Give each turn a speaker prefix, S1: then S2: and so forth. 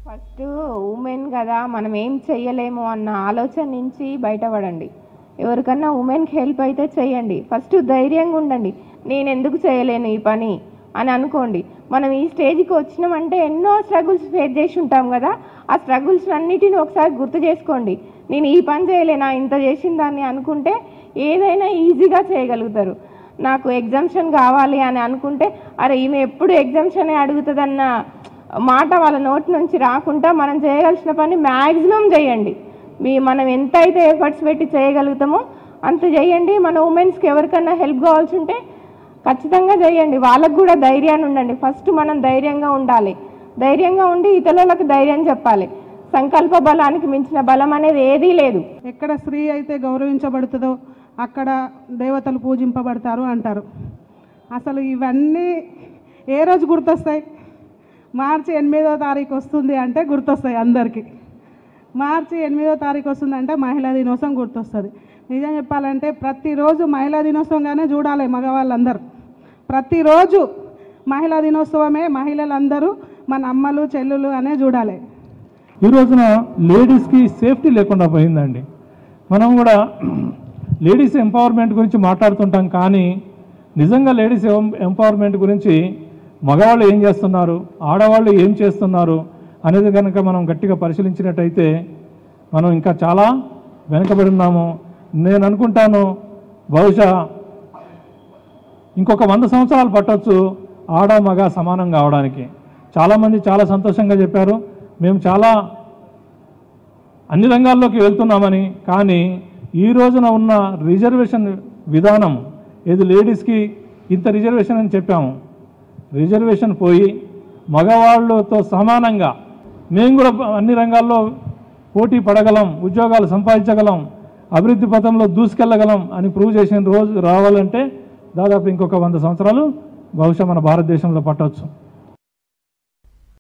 S1: first women కదా మనం ఏం చెయ్యలేము అన్న ఆలోచన నుంచి బయటపడండి ఎవరికన్నా ఉమెన్కి హెల్ప్ అయితే చేయండి ఫస్ట్ ధైర్యంగా ఉండండి నేను ఎందుకు చేయలేను ఈ పని అని అనుకోండి మనం ఈ స్టేజ్కి వచ్చినామంటే ఎన్నో స్ట్రగుల్స్ ఫేస్ చేసి ఉంటాం కదా ఆ స్ట్రగుల్స్ అన్నిటిని ఒకసారి గుర్తు చేసుకోండి నేను ఈ పని చేయలేనా ఇంత చేసిన దాన్ని అనుకుంటే ఏదైనా ఈజీగా చేయగలుగుతారు నాకు ఎగ్జామ్షన్ కావాలి అని అనుకుంటే అరే ఈమె ఎప్పుడు ఎగ్జామ్షనే అడుగుతుందన్న మాట వాళ్ళ నోటి నుంచి రాకుండా మనం చేయగలిసిన పని మ్యాక్సిమం చేయండి మీ మనం ఎంత అయితే ఎఫర్ట్స్ పెట్టి చేయగలుగుతామో అంత చేయండి మన ఉమెన్స్కి ఎవరికన్నా హెల్ప్ కావాల్సి ఉంటే ఖచ్చితంగా చేయండి వాళ్ళకు కూడా ధైర్యాన్ని ఉండండి ఫస్ట్ మనం ధైర్యంగా ఉండాలి ధైర్యంగా ఉండి ఇతరులకు ధైర్యం చెప్పాలి సంకల్ప బలానికి మించిన బలం అనేది ఏదీ లేదు
S2: ఎక్కడ స్త్రీ అయితే గౌరవించబడుతుందో అక్కడ దేవతలు పూజింపబడతారు అంటారు అసలు ఇవన్నీ ఏ రోజు గుర్తొస్తాయి మార్చి ఎనిమిదో తారీఖు వస్తుంది అంటే గుర్తొస్తాయి అందరికీ మార్చి ఎనిమిదో తారీఖు వస్తుందంటే మహిళా దినోత్సవం గుర్తొస్తుంది నిజం చెప్పాలంటే ప్రతిరోజు మహిళా దినోత్సవంగానే చూడాలి మగవాళ్ళందరూ ప్రతిరోజు మహిళా దినోత్సవమే మహిళలందరూ మన అమ్మలు చెల్లులు అనే చూడాలి
S3: ఈ రోజున లేడీస్కి సేఫ్టీ లేకుండా పోయిందండి మనం కూడా లేడీస్ ఎంపవర్మెంట్ గురించి మాట్లాడుతుంటాం కానీ నిజంగా లేడీస్ ఎంపవర్మెంట్ గురించి మగవాళ్ళు ఏం చేస్తున్నారు ఆడవాళ్ళు ఏం చేస్తున్నారు అనేది కనుక మనం గట్టిగా పరిశీలించినట్టయితే మనం ఇంకా చాలా వెనుకబడి ఉన్నాము నేను అనుకుంటాను బహుశా ఇంకొక వంద సంవత్సరాలు పట్టొచ్చు ఆడ మగ సమానం కావడానికి చాలామంది చాలా సంతోషంగా చెప్పారు మేము చాలా అన్ని రంగాల్లోకి వెళ్తున్నామని కానీ ఈ రోజున ఉన్న రిజర్వేషన్ విధానం ఏది లేడీస్కి ఇంత రిజర్వేషన్ అని చెప్పాము రిజర్వేషన్ పోయి మగవాళ్ళతో సమానంగా మేము కూడా అన్ని రంగాల్లో పోటీ పడగలం ఉద్యోగాలు సంపాదించగలం అభివృద్ధి పథంలో దూసుకెళ్ళగలం అని ప్రూవ్ చేసిన రోజు రావాలంటే దాదాపు ఇంకొక వంద సంవత్సరాలు బహుశా మన భారతదేశంలో పట్టవచ్చు